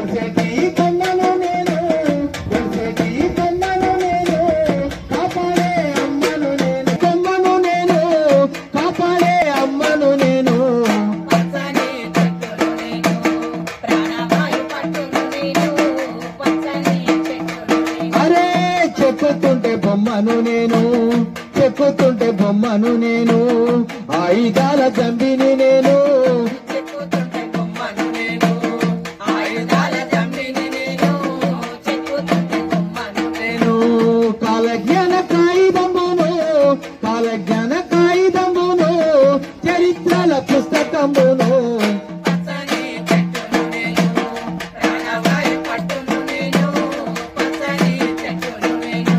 కొలిసేటి కొమ్మను నేను కొలిసేటి కొమ్మను నేను కాపాడే అమ్మను నేను కొమ్మను నేను కాపాడే అమ్మను నేను పచ్చని చెట్టులు నేను ప్రాణవాయు పట్టును నేను పచ్చని చెట్టులు నేను అరే చెక్కుతుంటే బొమ్మను నేను చెక్కుతుంటే బొమ్మను నేను ఆయుధాల జంబిని నేను చెక్కుతుంటే బొమ్మను నేను ఆయుధాల జమ్మిని నేను చెక్కుతుంటే బొమ్మను నేను నేను కాలజ్ఞాన కాయిదమును కాలజ్ఞాన కాయిదమును చరిత్రల పుస్తకమును పచ్చని చెట్టులు నేను ప్రాణవాయు పట్టును నేను పచ్చని చెట్టులు నేను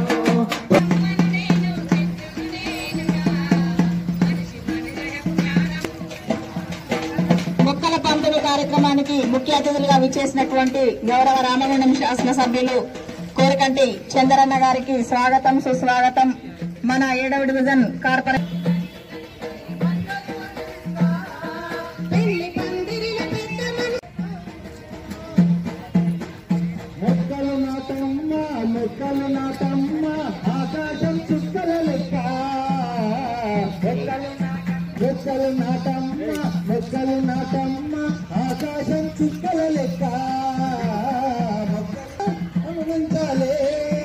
మొక్కల పంపిణీ కార్యక్రమానికి ముఖ్య అతిథులుగా విచ్చేసినటువంటి గౌరవ రామగుండం శాసనసభ్యులు కోరికంటి చంద్రన్న గారికి స్వాగతం సుస్వాగతం మన ఏడవ డివిజన్ కార్పొరేట్ మొక్కలు నాటమ్మ మొక్కలు నాటమ్మ ఆకాశం చుక్కల లెక్క మొక్కలు మొక్కలు నాటమ్మ మొక్కలు నాటమ్మ ఆకాశం చుక్కల లెక్క మొక్కలు అనుభవించాలి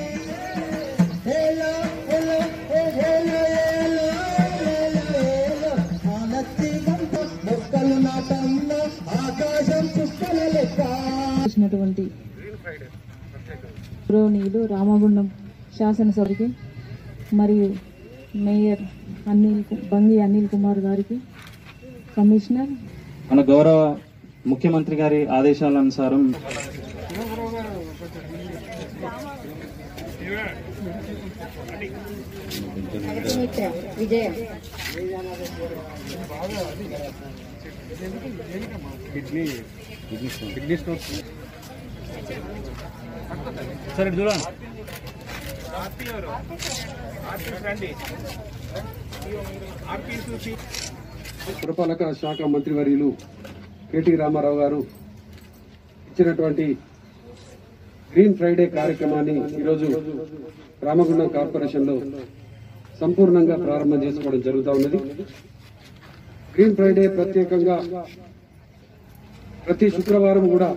హేలో హేలో హే హేలో హేలో హేలో హేలో ఆనత్తి గంట మొక్కలు నాటమ్మ ఆకాశం చుక్కల లెక్క చేసినటువంటి గౌరవనీయులు రామగుండం శాసనసభకి మరియు మేయర్ అనిల్ కు- బంగి అనిల్ కుమార్ గారికి కమిషనర్ మన గౌరవ ముఖ్యమంత్రి గారి ఆదేశాల అనుసారం విజయం సరే చూడండి పురపాలక శాఖ మంత్రివర్యులు కేటీ రామారావు గారు ఇచ్చినటువంటి గ్రీన్ ఫ్రైడే కార్యక్రమాన్ని ఈరోజు రామగుండం కార్పొరేషన్ లో సంపూర్ణంగా ప్రారంభం చేసుకోవడం జరుగుతూ ఉన్నది గ్రీన్ ఫ్రైడే ప్రత్యేకంగా ప్రతి శుక్రవారం కూడా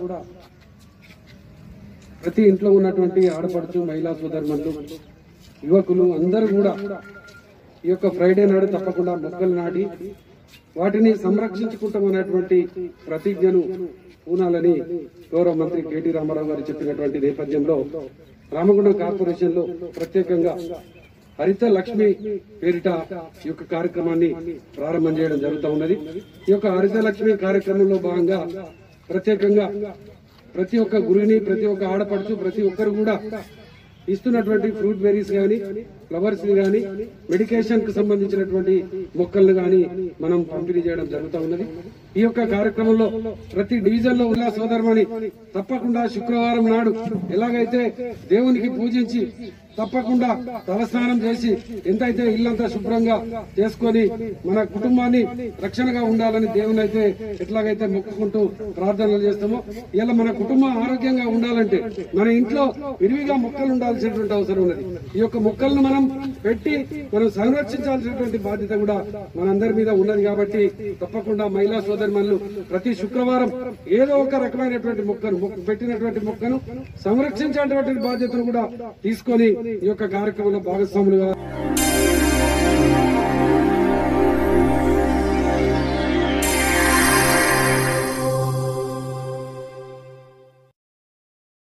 ప్రతి ఇంట్లో ఉన్నటువంటి ఆడపడుచు మహిళా సోదరులు యువకులు అందరూ కూడా ఈ యొక్క ఫ్రైడే నాడు తప్పకుండా మొక్కలు నాటి వాటిని సంరక్షించుకుంటామనేటువంటి ప్రతిజ్ఞను పూనాలని గౌరవ మంత్రి కేటీ రామారావు గారు చెప్పినటువంటి నేపథ్యంలో రామగుండం కార్పొరేషన్ లో ప్రత్యేకంగా హరిత లక్ష్మి పేరిట ఈ యొక్క కార్యక్రమాన్ని ప్రారంభం చేయడం జరుగుతూ ఉన్నది ఈ యొక్క హరిత లక్ష్మి కార్యక్రమంలో భాగంగా ప్రత్యేకంగా ప్రతి ఒక్క గురిని ప్రతి ఒక్క ఆడపడుచు ప్రతి ఒక్కరు కూడా ఇస్తున్నటువంటి ఫ్రూట్ బెర్రీస్ గాని ఫ్లవర్స్ ని గాని మెడికేషన్ కు సంబంధించినటువంటి మొక్కలను గాని మనం పంపిణీ చేయడం జరుగుతూ ఉన్నది ఈ యొక్క కార్యక్రమంలో ప్రతి డివిజన్ లో ఉన్న సోదరమని తప్పకుండా శుక్రవారం నాడు ఎలాగైతే దేవునికి పూజించి తప్పకుండా తలస్నానం చేసి ఎంతైతే ఇల్లంతా శుభ్రంగా చేసుకొని మన కుటుంబాన్ని రక్షణగా ఉండాలని దేవుని అయితే ఎట్లాగైతే మొక్కుకుంటూ ప్రార్థనలు చేస్తామో ఇలా మన కుటుంబం ఆరోగ్యంగా ఉండాలంటే మన ఇంట్లో విరివిగా మొక్కలు ఉండాల్సినటువంటి అవసరం ఉన్నది ఈ యొక్క మొక్కలను మనం పెట్టి మనం సంరక్షించాల్సినటువంటి బాధ్యత కూడా మనందరి మీద ఉన్నది కాబట్టి తప్పకుండా మహిళా సోదరిమణులు ప్రతి శుక్రవారం ఏదో ఒక రకమైనటువంటి మొక్కను మొక్క- పెట్టినటువంటి మొక్కను సంరక్షించేటువంటి బాధ్యతను కూడా తీసుకొని ఈ యొక్క కార్యక్రమంలో భాగస్వాములుగా